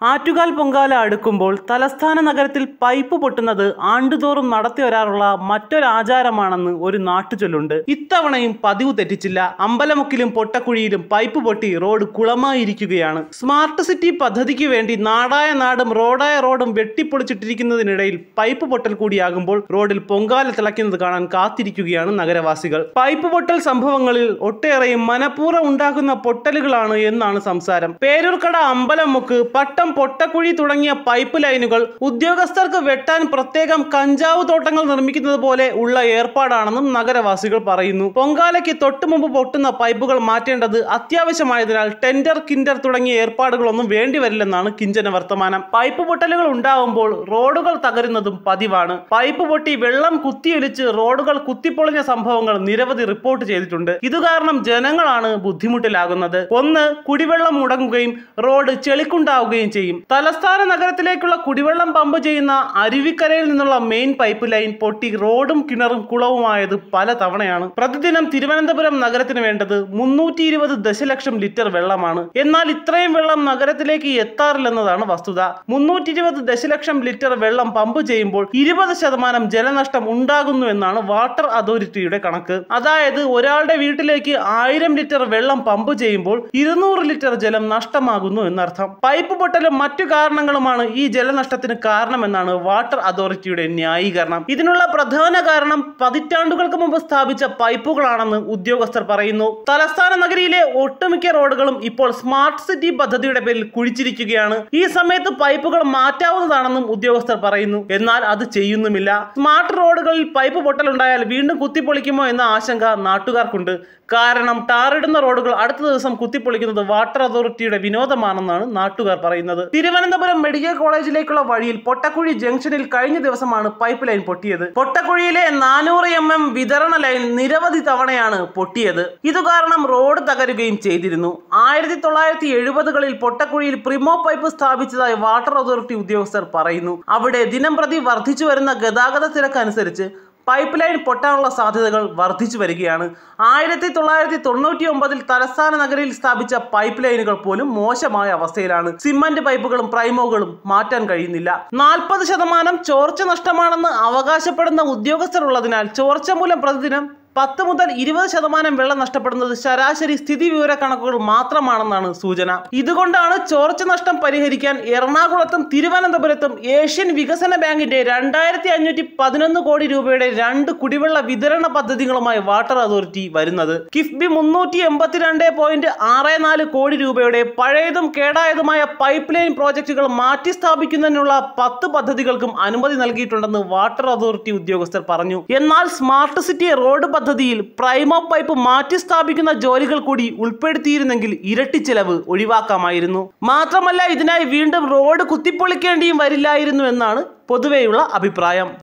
ആറ്റുകാൽ പൊങ്കാല അടുക്കുമ്പോൾ തലസ്ഥാന നഗരത്തിൽ പൈപ്പ് പൊട്ടുന്നത് ആണ്ടുതോറും നടത്തി വരാറുള്ള മറ്റൊരാചാരമാണെന്ന് ഒരു നാട്ടുചൊല്ലുണ്ട് ഇത്തവണയും പതിവ് തെറ്റിച്ചില്ല അമ്പലമുക്കിലും പൊട്ടക്കുഴിയിലും പൈപ്പ് പൊട്ടി റോഡ് കുളമായിരിക്കുകയാണ് സ്മാർട്ട് സിറ്റി പദ്ധതിക്ക് വേണ്ടി നാടായ നാടും റോഡായ റോഡും വെട്ടിപ്പൊളിച്ചിട്ടിരിക്കുന്നതിനിടയിൽ പൈപ്പ് പൊട്ടൽ കൂടിയാകുമ്പോൾ റോഡിൽ പൊങ്കാല തിളയ്ക്കുന്നത് കാണാൻ കാത്തിരിക്കുകയാണ് നഗരവാസികൾ പൈപ്പ് പൊട്ടൽ സംഭവങ്ങളിൽ ഒട്ടേറെയും മനഃപൂർവ്വം ഉണ്ടാകുന്ന പൊട്ടലുകളാണ് എന്നാണ് സംസാരം പേരൂർക്കട അമ്പലമുക്ക് പട്ടം പൊട്ടക്കുഴി തുടങ്ങിയ പൈപ്പ് ലൈനുകൾ ഉദ്യോഗസ്ഥർക്ക് വെട്ടാൻ പ്രത്യേകം കഞ്ചാവ് തോട്ടങ്ങൾ നിർമ്മിക്കുന്നത് പോലെ ഉള്ള ഏർപ്പാടാണെന്നും നഗരവാസികൾ പറയുന്നു പൊങ്കാലയ്ക്ക് തൊട്ടു മുമ്പ് പൊട്ടുന്ന പൈപ്പുകൾ മാറ്റേണ്ടത് അത്യാവശ്യമായതിനാൽ ടെൻഡർ കിൻഡർ തുടങ്ങിയ ഏർപ്പാടുകളൊന്നും വേണ്ടിവരില്ലെന്നാണ് കിഞ്ചന വർത്തമാനം പൈപ്പ് പൊട്ടലുകൾ ഉണ്ടാവുമ്പോൾ റോഡുകൾ തകരുന്നതും പതിവാണ് പൈപ്പ് പൊട്ടി വെള്ളം കുത്തിയൊലിച്ച് റോഡുകൾ കുത്തിപ്പൊളിഞ്ഞ സംഭവങ്ങൾ നിരവധി റിപ്പോർട്ട് ചെയ്തിട്ടുണ്ട് ഇത് കാരണം ജനങ്ങളാണ് ബുദ്ധിമുട്ടിലാകുന്നത് ഒന്ന് കുടിവെള്ളം മുടങ്ങുകയും റോഡ് ചെളിക്കുണ്ടാവുകയും ചെയ്യും തലസ്ഥാന നഗരത്തിലേക്കുള്ള കുടിവെള്ളം പമ്പ് ചെയ്യുന്ന അരുവിക്കരയിൽ നിന്നുള്ള മെയിൻ പൈപ്പ് ലൈൻ പൊട്ടി റോഡും കിണറും കുളവുമായത് പല തവണയാണ് പ്രതിദിനം തിരുവനന്തപുരം നഗരത്തിന് വേണ്ടത് മുന്നൂറ്റി ഇരുപത് ദശലക്ഷം ലിറ്റർ വെള്ളമാണ് എന്നാൽ ഇത്രയും വെള്ളം നഗരത്തിലേക്ക് എത്താറില്ലെന്നതാണ് വസ്തുത മുന്നൂറ്റി ഇരുപത് ദശലക്ഷം ലിറ്റർ വെള്ളം പമ്പ് ചെയ്യുമ്പോൾ ഇരുപത് ശതമാനം ജലനഷ്ടം ഉണ്ടാകുന്നു എന്നാണ് വാട്ടർ അതോറിറ്റിയുടെ കണക്ക് അതായത് ഒരാളുടെ വീട്ടിലേക്ക് ആയിരം ലിറ്റർ വെള്ളം പമ്പ് ചെയ്യുമ്പോൾ ഇരുന്നൂറ് ലിറ്റർ ജലം നഷ്ടമാകുന്നു എന്നർത്ഥം പൈപ്പ് പൊട്ടലും മറ്റു കാരണങ്ങളുമാണ് ഈ ജലനഷ്ടത്തിന് കാരണമെന്നാണ് വാട്ടർ അതോറിറ്റിയുടെ ന്യായീകരണം ഇതിനുള്ള പ്രധാന കാരണം പതിറ്റാണ്ടുകൾക്ക് മുമ്പ് സ്ഥാപിച്ച പൈപ്പുകളാണെന്ന് ഉദ്യോഗസ്ഥർ പറയുന്നു തലസ്ഥാന നഗരിയിലെ ഒട്ടുമിക്ക റോഡുകളും ഇപ്പോൾ സ്മാർട്ട് സിറ്റി പദ്ധതിയുടെ പേരിൽ കുഴിച്ചിരിക്കുകയാണ് ഈ സമയത്ത് പൈപ്പുകൾ മാറ്റാവുന്നതാണെന്നും ഉദ്യോഗസ്ഥർ പറയുന്നു എന്നാൽ അത് ചെയ്യുന്നുമില്ല സ്മാർട്ട് റോഡുകളിൽ പൈപ്പ് പൊട്ടലുണ്ടായാൽ വീണ്ടും കുത്തിപ്പൊളിക്കുമോ എന്ന ആശങ്ക നാട്ടുകാർക്കുണ്ട് കാരണം ടാറിടുന്ന റോഡുകൾ അടുത്ത ദിവസം കുത്തിപ്പൊളിക്കുന്നത് വാട്ടർ അതോറിറ്റിയുടെ വിനോദമാണെന്നാണ് നാട്ടുകാർ പറയുന്നത് തിരുവനന്തപുരം മെഡിക്കൽ കോളേജിലേക്കുള്ള വഴിയിൽ പൊട്ടക്കുഴി ജംഗ്ഷനിൽ കഴിഞ്ഞ ദിവസമാണ് പൈപ്പ് ലൈൻ പൊട്ടിയത് പൊട്ടക്കുഴിയിലെ നാനൂറ് എം എം വിതരണ ലൈൻ നിരവധി തവണയാണ് പൊട്ടിയത് ഇത് കാരണം റോഡ് തകരുകയും ചെയ്തിരുന്നു ആയിരത്തി തൊള്ളായിരത്തി എഴുപതുകളിൽ പൊട്ടക്കുഴിയിൽ പ്രിമോ പൈപ്പ് സ്ഥാപിച്ചതായി വാട്ടർ അതോറിറ്റി ഉദ്യോഗസ്ഥർ പറയുന്നു അവിടെ ദിനം പ്രതി വർദ്ധിച്ചു വരുന്ന ഗതാഗത തിരക്ക് അനുസരിച്ച് പൈപ്പ് ലൈൻ പൊട്ടാനുള്ള സാധ്യതകൾ വർദ്ധിച്ചു വരികയാണ് ആയിരത്തി തൊള്ളായിരത്തി തൊണ്ണൂറ്റി ഒമ്പതിൽ തലസ്ഥാന നഗരിയിൽ സ്ഥാപിച്ച പൈപ്പ് ലൈനുകൾ പോലും മോശമായ അവസ്ഥയിലാണ് സിമന്റ് പൈപ്പുകളും പ്രൈമോകളും മാറ്റാൻ കഴിയുന്നില്ല നാൽപ്പത് ശതമാനം ചോർച്ച നഷ്ടമാണെന്ന് അവകാശപ്പെടുന്ന ഉദ്യോഗസ്ഥർ ഉള്ളതിനാൽ ചോർച്ച മൂലം പ്രതിദിനം പത്ത് മുതൽ ഇരുപത് ശതമാനം വെള്ളം നഷ്ടപ്പെടുന്നത് ശരാശരി സ്ഥിതി വിവര കണക്കുകൾ മാത്രമാണെന്നാണ് സൂചന ഇതുകൊണ്ടാണ് ചോർച്ച നഷ്ടം പരിഹരിക്കാൻ എറണാകുളത്തും തിരുവനന്തപുരത്തും ഏഷ്യൻ വികസന ബാങ്കിന്റെ രണ്ടായിരത്തി അഞ്ഞൂറ്റി പതിനൊന്ന് കോടി രൂപയുടെ രണ്ട് കുടിവെള്ള വിതരണ പദ്ധതികളുമായി വാട്ടർ അതോറിറ്റി വരുന്നത് കിഫ്ബി മുന്നൂറ്റി എൺപത്തിരണ്ട് പോയിന്റ് ആറ് നാല് കോടി രൂപയുടെ പഴയതും കേടായതുമായ പൈപ്പ് ലൈൻ പ്രോജക്റ്റുകൾ മാറ്റി സ്ഥാപിക്കുന്നതിനുള്ള പത്ത് പദ്ധതികൾക്കും അനുമതി നൽകിയിട്ടുണ്ടെന്ന് വാട്ടർ അതോറിറ്റി ഉദ്യോഗസ്ഥർ പറഞ്ഞു എന്നാൽ സ്മാർട്ട് സിറ്റി റോഡ് പദ്ധതിയിൽ പ്രൈമോ പൈപ്പ് മാറ്റി സ്ഥാപിക്കുന്ന ജോലികൾ കൂടി ഉൾപ്പെടുത്തിയിരുന്നെങ്കിൽ ഇരട്ടി ചെലവ് ഒഴിവാക്കാമായിരുന്നു മാത്രമല്ല ഇതിനായി വീണ്ടും റോഡ് കുത്തിപ്പൊളിക്കേണ്ടിയും വരില്ലായിരുന്നു എന്നാണ് പൊതുവെയുള്ള അഭിപ്രായം